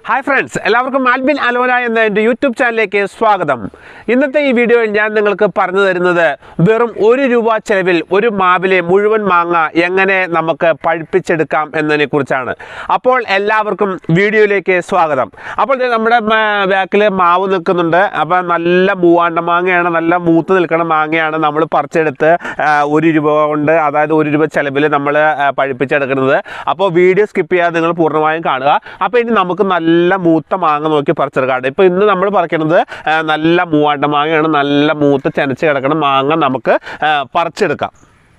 hi friends എല്ലാവർക്കും Albin Alona എന്ന എൻ്റെ യൂട്യൂബ് ചാനലിലേക്ക് സ്വാഗതം ഇന്നത്തെ ഈ വീഡിയോയിൽ ഞാൻ നിങ്ങൾക്ക് പറഞ്ഞു തരുന്നത് വെറും ഒരു രൂപ ചെലവിൽ ഒരു മാവിലെ മുഴുവൻ മാങ്ങ എങ്ങനെ നമുക്ക് പഴുപ്പിച്ചെടുക്കാം എന്നതിനെ കുറിച്ചാണ് അപ്പോൾ എല്ലാവർക്കും വീഡിയോയിലേക്ക് സ്വാഗതം അപ്പോൾ ദേ നമ്മുടെ ബാക്കിൽ മാവ് നിൽക്കുന്നുണ്ട് അപ്പോൾ നല്ല മൂവാണ്ട മാങ്ങയാണ് നല്ല മൂത്ത് നിൽക്കുന്ന മാങ്ങയാണ് നമ്മൾ പറിച്ചെടുത്ത് ആ, ഒരു രൂപ കൊണ്ട് അതായത് ഒരു രൂപ ചെലവിൽ നമ്മൾ പഴുപ്പിച്ചെടുക്കുന്നത് അപ്പോൾ വീഡിയോ സ്കിപ്പ് ചെയ്യാതെ നിങ്ങൾ പൂർണ്ണമായും കാണുക അപ്പോൾ ഇനി നമുക്ക് നല്ല മൂത്ത മാങ്ങ നോക്കി പറിച്ചെടുക്കാം ഇപ്പോൾ ഇന്ന് നമ്മൾ പറിക്കുന്നത് ആ, നല്ല മൂവാണ്ട മാങ്ങയാണ് നല്ല മൂത്ത് ചെനച്ച് കിടക്കുന്ന മാങ്ങ നമുക്ക് ആ, പറിച്ചെടുക്കാം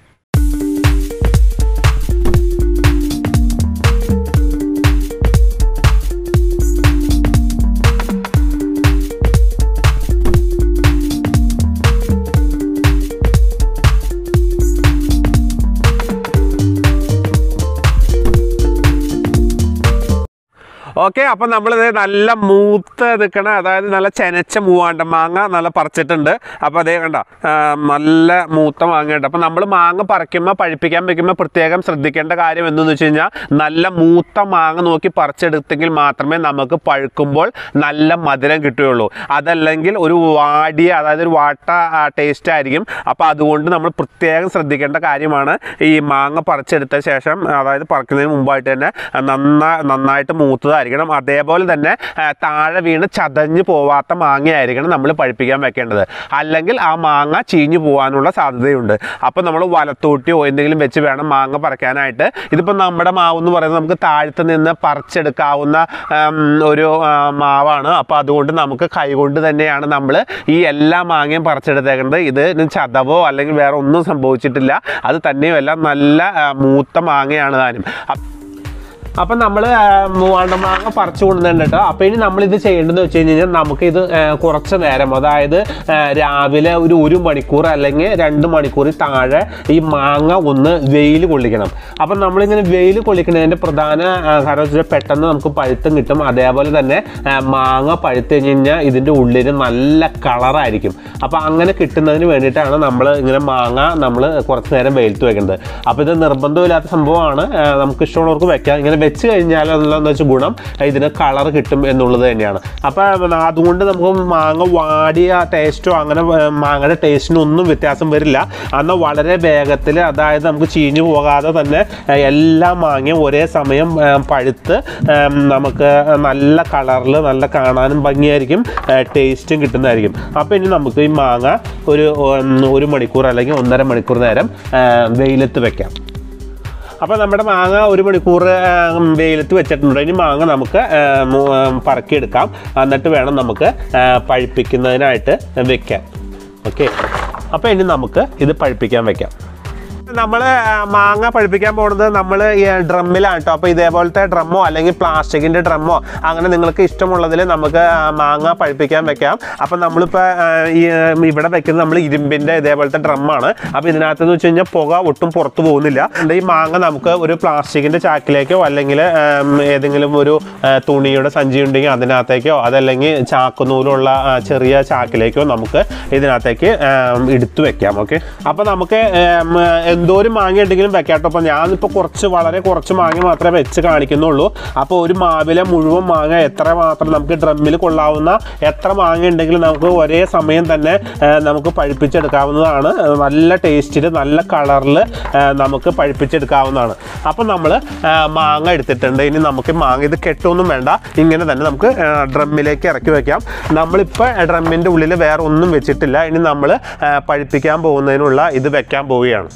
ഓക്കെ അപ്പം നമ്മളിത് നല്ല മൂത്ത് നിൽക്കണ അതായത് നല്ല ചെനച്ച മൂവാണ്ട മാങ്ങ നല്ല പറിച്ചിട്ടുണ്ട് അപ്പോൾ അതേ കണ്ട ആ, നല്ല മൂത്ത മാങ്ങയുണ്ട് അപ്പം നമ്മൾ മാങ്ങ പറിക്കുമ്പോൾ പഴുപ്പിക്കാൻ വെക്കുമ്പോൾ പ്രത്യേകം ശ്രദ്ധിക്കേണ്ട കാര്യം എന്തെന്ന് വെച്ച് കഴിഞ്ഞാൽ നല്ല മൂത്ത മാങ്ങ നോക്കി പറിച്ചെടുത്തെങ്കിൽ മാത്രമേ നമുക്ക് പഴുക്കുമ്പോൾ നല്ല മധുരം കിട്ടുകയുള്ളൂ അതല്ലെങ്കിൽ ഒരു വാടിയ അതായത് ഒരു വാട്ട ടേസ്റ്റ് ആയിരിക്കും അപ്പോൾ അതുകൊണ്ട് നമ്മൾ പ്രത്യേകം ശ്രദ്ധിക്കേണ്ട കാര്യമാണ് ഈ മാങ്ങ പറിച്ചെടുത്ത ശേഷം അതായത് പറിക്കുന്നതിന് മുമ്പായിട്ട് തന്നെ നന്നാ നന്നായിട്ട് മൂത്തതായിരിക്കണം അതേപോലെ തന്നെ ആ, താഴെ വീണ് ചതഞ്ഞ് പോവാത്ത മാങ്ങയായിരിക്കണം നമ്മൾ പഴുപ്പിക്കാൻ വെക്കേണ്ടത് അല്ലെങ്കിൽ ആ മാങ്ങ ചീഞ്ഞു പോകാനുള്ള സാധ്യതയുണ്ട് അപ്പോൾ നമ്മൾ വലത്തോട്ടിയോ എന്തെങ്കിലും വെച്ച് വേണം മാങ്ങ പറിക്കാനായിട്ട് ഇതിപ്പോൾ നമ്മുടെ മാവ് എന്ന് പറയുന്നത് നമുക്ക് താഴത്ത് നിന്ന് പറിച്ചെടുക്കാവുന്ന ഉം, ഒരു ആ, മാവാണ് അപ്പോൾ അതുകൊണ്ട് നമുക്ക് കൈകൊണ്ട് തന്നെയാണ് നമ്മൾ ഈ എല്ലാ മാങ്ങയും പറിച്ചെടുത്തേക്കുന്നത് ഇത് ചതവോ അല്ലെങ്കിൽ വേറെ ഒന്നും സംഭവിച്ചിട്ടില്ല അത് തന്നെയുമല്ല നല്ല ആ, മൂത്ത മാങ്ങയാണ് താനും അപ്പ- അപ്പം നമ്മൾ മൂവാണ്ട മാങ്ങ പറിച്ചു കൊണ്ടുവന്നിട്ടുണ്ട് കേട്ടോ അപ്പോൾ ഇനി നമ്മളിത് ചെയ്യേണ്ടതെന്ന് വെച്ച് കഴിഞ്ഞ് കഴിഞ്ഞാൽ നമുക്കിത് ആ, കുറച്ച് നേരം അതായത് ആ, രാവിലെ ഒരു ഒരു മണിക്കൂർ അല്ലെങ്കിൽ രണ്ട് മണിക്കൂർ താഴെ ഈ മാങ്ങ ഒന്ന് വെയിൽ കൊള്ളിക്കണം അപ്പം നമ്മളിങ്ങനെ വെയിൽ കൊള്ളിക്കുന്നതിൻ്റെ പ്രധാന ആ, കാരണം വെച്ചാൽ പെട്ടെന്ന് നമുക്ക് പഴുത്തും കിട്ടും അതേപോലെ തന്നെ ആ, മാങ്ങ പഴുത്ത് കഴിഞ്ഞ് കഴിഞ്ഞാൽ ഇതിൻ്റെ ഉള്ളിൽ നല്ല കളറായിരിക്കും അപ്പോൾ അങ്ങനെ കിട്ടുന്നതിന് വേണ്ടിയിട്ടാണ് നമ്മൾ ഇങ്ങനെ മാങ്ങ നമ്മൾ കുറച്ച് നേരം വെയിലത്ത് വെക്കുന്നത് അപ്പോൾ ഇത് നിർബന്ധമില്ലാത്ത സംഭവമാണ് ആ, നമുക്ക് ഇഷ്ടമുള്ളവർക്ക് വെക്കാം ഇങ്ങനെ വെച്ച് കഴിഞ്ഞാൽ എന്താണെന്ന് വെച്ചാൽ ഗുണം ഇതിന് കളർ കിട്ടും എന്നുള്ളത് തന്നെയാണ് അപ്പോൾ അതുകൊണ്ട് നമുക്ക് മാങ്ങ വാടിയ ടേസ്റ്റോ അങ്ങനെ ആ, മാങ്ങയുടെ ടേസ്റ്റിനൊന്നും വ്യത്യാസം വരില്ല എന്നാൽ വളരെ വേഗത്തിൽ അതായത് നമുക്ക് ചീഞ്ഞു പോകാതെ തന്നെ ആ, എല്ലാ മാങ്ങയും ഒരേ സമയം ആ, പഴുത്ത് ആ, നമുക്ക് നല്ല കളറിൽ നല്ല കാണാനും ഭംഗിയായിരിക്കും ടേസ്റ്റും കിട്ടുന്നതായിരിക്കും അപ്പോൾ ഇനി നമുക്ക് ഈ മാങ്ങ ഒരു ഉം, ഒരു മണിക്കൂർ അല്ലെങ്കിൽ ഒന്നര മണിക്കൂർ നേരം ആ, വെയിലത്ത് വെക്കാം അപ്പോൾ നമ്മുടെ മാങ്ങ ഒരു മണിക്കൂർ ആ, വെയിലത്ത് വെച്ചിട്ടുണ്ട് ഇനി മാങ്ങ നമുക്ക് ആ, മു- ആ, പറക്കിയെടുക്കാം എന്നിട്ട് വേണം നമുക്ക് ആ, പഴുപ്പിക്കുന്നതിനായിട്ട് വെക്കാൻ ഓക്കെ അപ്പോൾ ഇനി നമുക്ക് ഇത് പഴുപ്പിക്കാൻ വെക്കാം നമ്മൾ മാങ്ങ പഴുപ്പിക്കാൻ പോകുന്നത് നമ്മൾ ഈ ഡ്രമ്മിലാണ് കേട്ടോ അപ്പോൾ ഇതേപോലത്തെ ഡ്രമ്മോ അല്ലെങ്കിൽ പ്ലാസ്റ്റിക്കിൻ്റെ ഡ്രമ്മോ അങ്ങനെ നിങ്ങൾക്ക് ഇഷ്ടമുള്ളതിൽ നമുക്ക് ആ, മാങ്ങ പഴുപ്പിക്കാൻ വെക്കാം അപ്പം നമ്മളിപ്പോൾ ഈ ആ, ഇവിടെ വെക്കുന്നത് നമ്മൾ ഇരുമ്പിൻ്റെ ഇതേപോലത്തെ ഡ്രമ്മാണ് അപ്പോൾ ഇതിനകത്ത് എന്ന് വെച്ച് കഴിഞ്ഞാൽ പുക ഒട്ടും പുറത്ത് പോകുന്നില്ല അതുകൊണ്ട് ഈ മാങ്ങ നമുക്ക് ഒരു പ്ലാസ്റ്റിക്കിൻ്റെ ചാക്കിലേക്കോ അല്ലെങ്കിൽ ആം, ഏതെങ്കിലും ഒരു ആ, തുണിയുടെ സഞ്ചി ഉണ്ടെങ്കിൽ അതിനകത്തേക്കോ അതല്ലെങ്കിൽ ചാക്കുനൂലുള്ള ആ, ചെറിയ ചാക്കിലേക്കോ നമുക്ക് ഇതിനകത്തേക്ക് ആം, എടുത്തു വെക്കാം ഓക്കെ അപ്പോൾ നമുക്ക് ആം, എന്തോരം മാങ്ങ ഉണ്ടെങ്കിലും വെക്കാം കേട്ടോ അപ്പോൾ ഞാനിപ്പോൾ കുറച്ച് വളരെ കുറച്ച് മാങ്ങ മാത്രമേ വെച്ച് കാണിക്കുന്നുള്ളൂ അപ്പോൾ ഒരു മാവിലെ മുഴുവൻ മാങ്ങ എത്ര മാത്രം നമുക്ക് ഡ്രമ്മിൽ കൊള്ളാവുന്ന എത്ര മാങ്ങ ഉണ്ടെങ്കിലും നമുക്ക് ഒരേ സമയം തന്നെ ആ, നമുക്ക് പഴുപ്പിച്ചെടുക്കാവുന്നതാണ് ആ, നല്ല ടേസ്റ്റിൽ നല്ല കളറിൽ നമുക്ക് പഴുപ്പിച്ചെടുക്കാവുന്നതാണ് അപ്പോൾ നമ്മൾ മാങ്ങ എടുത്തിട്ടുണ്ട് ഇനി നമുക്ക് മാങ്ങ ഇത് കെട്ടൊന്നും വേണ്ട ഇങ്ങനെ തന്നെ നമുക്ക് ആ, ഡ്രമ്മിലേക്ക് ഇറക്കി വെക്കാം നമ്മളിപ്പോൾ ഡ്രമ്മിൻ്റെ ഉള്ളിൽ വേറെ ഒന്നും വെച്ചിട്ടില്ല ഇനി നമ്മൾ പഴുപ്പിക്കാൻ പോകുന്നതിനുള്ള ഇത് വെക്കാൻ പോവുകയാണ്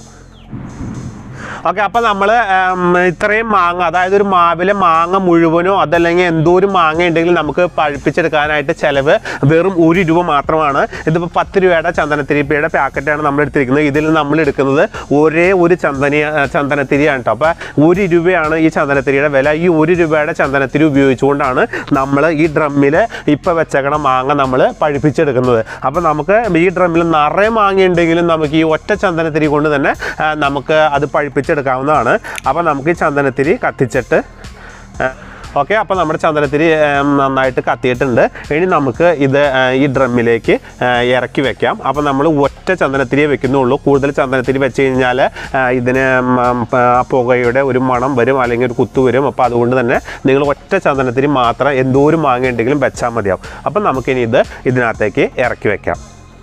ഓക്കെ അപ്പോൾ നമ്മൾ ഇത്രയും മാങ്ങ അതായത് ഒരു മാവിലെ മാങ്ങ മുഴുവനോ അതല്ലെങ്കിൽ എന്തോ ഒരു മാങ്ങ ഉണ്ടെങ്കിൽ നമുക്ക് പഴുപ്പിച്ചെടുക്കാനായിട്ട് ചിലവ് വെറും ഒരു രൂപ മാത്രമാണ് ഇതിപ്പോൾ പത്ത് രൂപയുടെ ചന്ദനത്തിരിപ്പയുടെ പാക്കറ്റാണ് നമ്മൾ എടുത്തിരിക്കുന്നത് ഇതിൽ നമ്മൾ എടുക്കുന്നത് ഒരേ ഒരു ചന്ദന ചന്ദനത്തിരിയാണ് കേട്ടോ അപ്പോൾ ഒരു രൂപയാണ് ഈ ചന്ദനത്തിരിയുടെ വില ഈ ഒരു രൂപയുടെ ചന്ദനത്തിരി ഉപയോഗിച്ചുകൊണ്ടാണ് നമ്മൾ ഈ ഡ്രമ്മിൽ ഇപ്പോൾ വെച്ചേക്കണ മാങ്ങ നമ്മൾ പഴുപ്പിച്ചെടുക്കുന്നത് അപ്പോൾ നമുക്ക് ഈ ഡ്രമ്മിൽ നിറയെ മാങ്ങ ഉണ്ടെങ്കിലും നമുക്ക് ഈ ഒറ്റ ചന്ദനത്തിരി കൊണ്ട് തന്നെ ആ, നമുക്ക് അത് പഴുപ്പിച്ചെടുക്കാവുന്നതാണ് അപ്പോൾ നമുക്ക് ഈ ചന്ദനത്തിരി കത്തിച്ചിട്ട് ആ, ഓക്കെ അപ്പോൾ നമ്മുടെ ചന്ദനത്തിരി ഏം, നന്നായിട്ട് കത്തിയിട്ടുണ്ട് ഇനി നമുക്ക് ഇത് ആ, ഈ ഡ്രമ്മിലേക്ക് ആ, ഇറക്കി വെക്കാം അപ്പോൾ നമ്മൾ ഒറ്റ ചന്ദനത്തിരിയെ വെക്കുന്നുള്ളൂ കൂടുതൽ ചന്ദനത്തിരി വെച്ച് കഴിഞ്ഞാൽ ഇതിന് ഉം, ഉം, ആ പുകയുടെ ഒരു മണം വരും അല്ലെങ്കിൽ ഒരു കുത്തു വരും അപ്പോൾ അതുകൊണ്ട് തന്നെ നിങ്ങൾ ഒറ്റ ചന്ദനത്തിരി മാത്രം എന്തോരം മാങ്ങ ഉണ്ടെങ്കിലും വെച്ചാൽ മതിയാവും അപ്പം നമുക്കിനി ഇത് ഇതിനകത്തേക്ക് ഇറക്കി വെക്കാം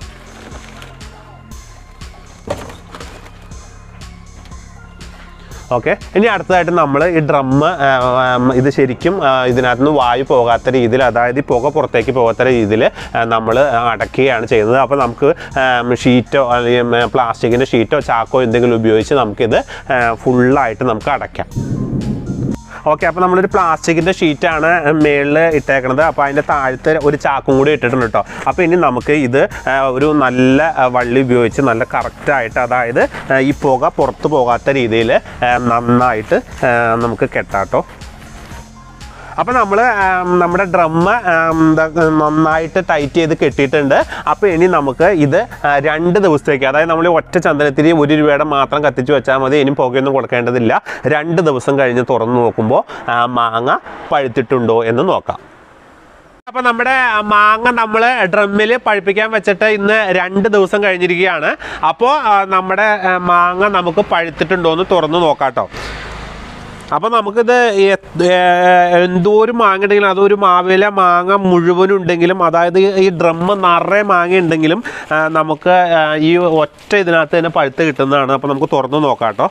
ഓക്കെ ഇനി അടുത്തതായിട്ട് നമ്മൾ ഈ ഡ്രമ്മ് ഇത് ശരിക്കും ആ, ഇതിനകത്ത് നിന്ന് വായു പോകാത്ത രീതിയിൽ അതായത് ഈ പുക പുറത്തേക്ക് പോകാത്ത രീതിയിൽ നമ്മൾ അടയ്ക്കുകയാണ് ചെയ്യുന്നത് അപ്പോൾ നമുക്ക് ഷീറ്റോ അല്ലെങ്കിൽ പ്ലാസ്റ്റിക്കിൻ്റെ ഷീറ്റോ ചാക്കോ എന്തെങ്കിലും ഉപയോഗിച്ച് നമുക്കിത് ഫുള്ളായിട്ട് നമുക്ക് അടയ്ക്കാം ഓക്കെ അപ്പോൾ നമ്മളൊരു പ്ലാസ്റ്റിക്കിൻ്റെ ഷീറ്റാണ് മേളിൽ ഇട്ടേക്കണത് അപ്പോൾ അതിൻ്റെ താഴത്തെ ഒരു ചാക്കും കൂടി ഇട്ടിട്ടുണ്ട് കേട്ടോ അപ്പോൾ ഇനി നമുക്ക് ഇത് ആ, ഒരു നല്ല ആ, വള്ളി ഉപയോഗിച്ച് നല്ല കറക്റ്റായിട്ട് അതായത് ആ, ഈ പുക പുറത്ത് പോകാത്ത രീതിയിൽ നന്നായിട്ട് ആ, നമുക്ക് കെട്ടാട്ടോ അപ്പോൾ നമ്മൾ നമ്മുടെ ഡ്രമ്മ് നന്നായിട്ട് ടൈറ്റ് ചെയ്ത് കെട്ടിയിട്ടുണ്ട് അപ്പോൾ ഇനി നമുക്ക് ഇത് ആ, രണ്ട് ദിവസത്തേക്ക് അതായത് നമ്മൾ ഒറ്റ ചന്ദനത്തിരി ഒരു രൂപയുടെ മാത്രം കത്തിച്ച് വെച്ചാൽ മതി ഇനി പുകയൊന്നും കൊടുക്കേണ്ടതില്ല രണ്ട് ദിവസം കഴിഞ്ഞ് തുറന്ന് നോക്കുമ്പോൾ ആ, മാങ്ങ പഴുത്തിട്ടുണ്ടോ എന്ന് നോക്കാം അപ്പോൾ നമ്മുടെ മാങ്ങ നമ്മൾ ഡ്രമ്മിൽ പഴുപ്പിക്കാൻ വെച്ചിട്ട് ഇന്ന് രണ്ട് ദിവസം കഴിഞ്ഞിരിക്കുകയാണ് അപ്പോൾ ആ, നമ്മുടെ ആ, മാങ്ങ നമുക്ക് പഴുത്തിട്ടുണ്ടോ എന്ന് തുറന്ന് നോക്കാം കേട്ടോ അപ്പോൾ നമുക്കിത് എ- ഏ- എന്തോരം മാങ്ങ ഉണ്ടെങ്കിലും അതൊരു മാവില മാങ്ങ മുഴുവനും ഉണ്ടെങ്കിലും അതായത് ഈ ഡ്രമ്മ് നിറയെ മാങ്ങ ഉണ്ടെങ്കിലും ആ, നമുക്ക് ആ, ഈ ഒറ്റ ഇതിനകത്ത് തന്നെ പഴുത്ത് കിട്ടുന്നതാണ് അപ്പോൾ നമുക്ക് തുറന്ന് നോക്കാം കേട്ടോ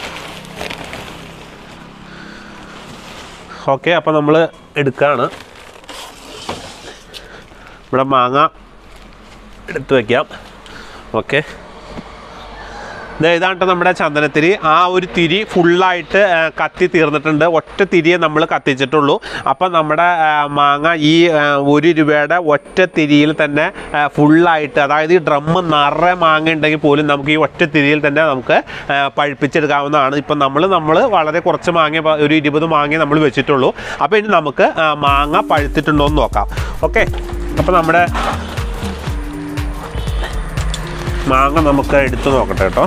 ഓക്കെ അപ്പോൾ നമ്മൾ എടുക്കുകയാണ് ഇവിടെ മാങ്ങ എടുത്ത് വയ്ക്കാം ഓക്കെ ദേ ഇതാണ് ട്ടോ നമ്മുടെ ചന്ദനത്തിരി ആ ഒരു തിരി ഫുള്ളായിട്ട് ആ, കത്തി തീർന്നിട്ടുണ്ട് ഒറ്റ തിരിയെ നമ്മൾ കത്തിച്ചിട്ടുള്ളൂ അപ്പം നമ്മുടെ ആ, മാങ്ങ ഈ ആ, ഒരു രൂപയുടെ ഒറ്റ തിരിയിൽ തന്നെ ആ, ഫുള്ളായിട്ട് അതായത് ഈ ഡ്രമ്മ് നിറയെ മാങ്ങ ഉണ്ടെങ്കിൽ പോലും നമുക്ക് ഈ ഒറ്റ തിരിയിൽ തന്നെ നമുക്ക് ആ, പഴുപ്പിച്ചെടുക്കാവുന്നതാണ് ഇപ്പം നമ്മൾ നമ്മൾ വളരെ കുറച്ച് മാങ്ങ പ- ഒരു ഇരുപത് മാങ്ങ നമ്മൾ വെച്ചിട്ടുള്ളൂ അപ്പോൾ ഇനി നമുക്ക് ആ, മാങ്ങ പഴുത്തിട്ടുണ്ടോ എന്ന് നോക്കാം ഓക്കെ അപ്പോൾ നമ്മുടെ മാങ്ങ നമുക്ക് എടുത്ത് നോക്കട്ടെ കേട്ടോ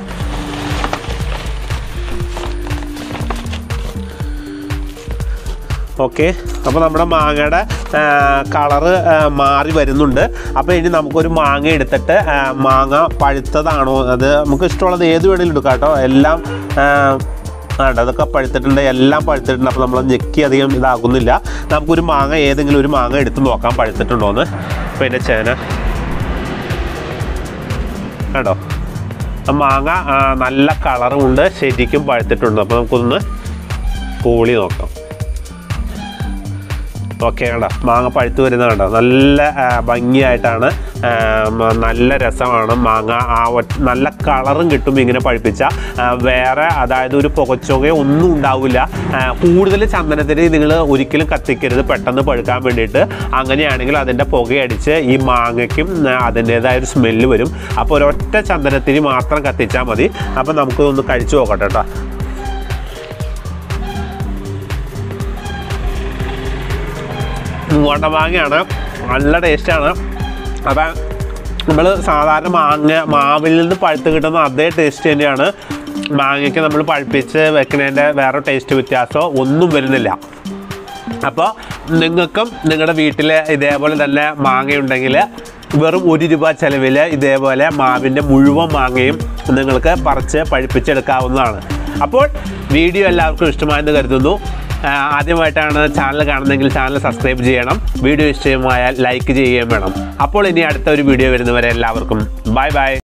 ഓക്കെ അപ്പോൾ നമ്മുടെ മാങ്ങയുടെ കളറ് മാറി വരുന്നുണ്ട് അപ്പോൾ ഇനി നമുക്കൊരു മാങ്ങ എടുത്തിട്ട് ആ, മാങ്ങ പഴുത്തതാണോ അത് നമുക്ക് ഇഷ്ടമുള്ളത് ഏത് വേണമെങ്കിലും എടുക്കാം കേട്ടോ എല്ലാം ആ, ആണ്ട് അതൊക്കെ പഴുത്തിട്ടുണ്ട് എല്ലാം പഴുത്തിട്ടുണ്ട് അപ്പോൾ നമ്മൾ ഞെക്കി അധികം ഇതാകുന്നില്ല നമുക്കൊരു മാങ്ങ ഏതെങ്കിലും ഒരു മാങ്ങ എടുത്ത് നോക്കാം പഴുത്തിട്ടുണ്ടോയെന്ന് അപ്പോൾ എൻ്റെ ചേന കേട്ടോ ആ മാങ്ങ ആ, നല്ല കളറും ഉണ്ട് ശരിക്കും പഴുത്തിട്ടുണ്ട് അപ്പോൾ നമുക്കൊന്ന് പൂളി നോക്കാം ഓക്കെ കണ്ടോ മാങ്ങ പഴുത്ത് വരുന്നത് കണ്ടോ നല്ല ആ, ഭംഗിയായിട്ടാണ് ആ, മ- നല്ല രസമാണ് മാങ്ങ ആ ഒറ്റ നല്ല കളറും കിട്ടും ഇങ്ങനെ പഴുപ്പിച്ച ആ, വേറെ അതായത് ഒരു പുകച്ചുകയോ ഒന്നും ഉണ്ടാവില്ല ആ, കൂടുതൽ ചന്ദനത്തിന് നിങ്ങൾ ഒരിക്കലും കത്തിക്കരുത് പെട്ടെന്ന് പഴുക്കാൻ വേണ്ടിയിട്ട് അങ്ങനെയാണെങ്കിൽ അതിൻ്റെ പുകയടിച്ച് ഈ മാങ്ങയ്ക്കും ആ, അതിൻ്റേതായ ഒരു സ്മെല്ല് വരും അപ്പോൾ ഒരൊറ്റ ചന്ദനത്തിരി മാത്രം കത്തിച്ചാൽ മതി അപ്പോൾ നമുക്കൊന്ന് കഴിച്ചു നോക്കട്ടെ കേട്ടോ മൂവണ്ട മാങ്ങയാണ് നല്ല ടേസ്റ്റാണ് അപ്പം നമ്മൾ സാധാരണ മാങ്ങ മാവിൽ നിന്ന് പഴുത്ത് കിട്ടുന്ന അതേ ടേസ്റ്റ് തന്നെയാണ് മാങ്ങയ്ക്ക് നമ്മൾ പഴുപ്പിച്ച് വെക്കുന്നതിൻ്റെ വേറെ ടേസ്റ്റ് വ്യത്യാസമോ ഒന്നും വരുന്നില്ല അപ്പോൾ നിങ്ങൾക്കും നിങ്ങളുടെ വീട്ടിൽ ഇതേപോലെ തന്നെ മാങ്ങയുണ്ടെങ്കിൽ വെറും ഒരു രൂപ ചിലവിൽ ഇതേപോലെ മാവിൻ്റെ മുഴുവൻ മാങ്ങയും നിങ്ങൾക്ക് പറിച്ച് പഴുപ്പിച്ചെടുക്കാവുന്നതാണ് അപ്പോൾ വീഡിയോ എല്ലാവർക്കും ഇഷ്ടമായെന്ന് കരുതുന്നു ആ, ആദ്യമായിട്ടാണ് ചാനൽ കാണുന്നതെങ്കിൽ ചാനൽ സബ്സ്ക്രൈബ് ചെയ്യണം വീഡിയോ ഇഷ്ടമായാൽ ലൈക്ക് ചെയ്യുകയും വേണം അപ്പോൾ ഇനി അടുത്ത ഒരു വീഡിയോ വരുന്നവരെ എല്ലാവർക്കും ബൈ ബൈ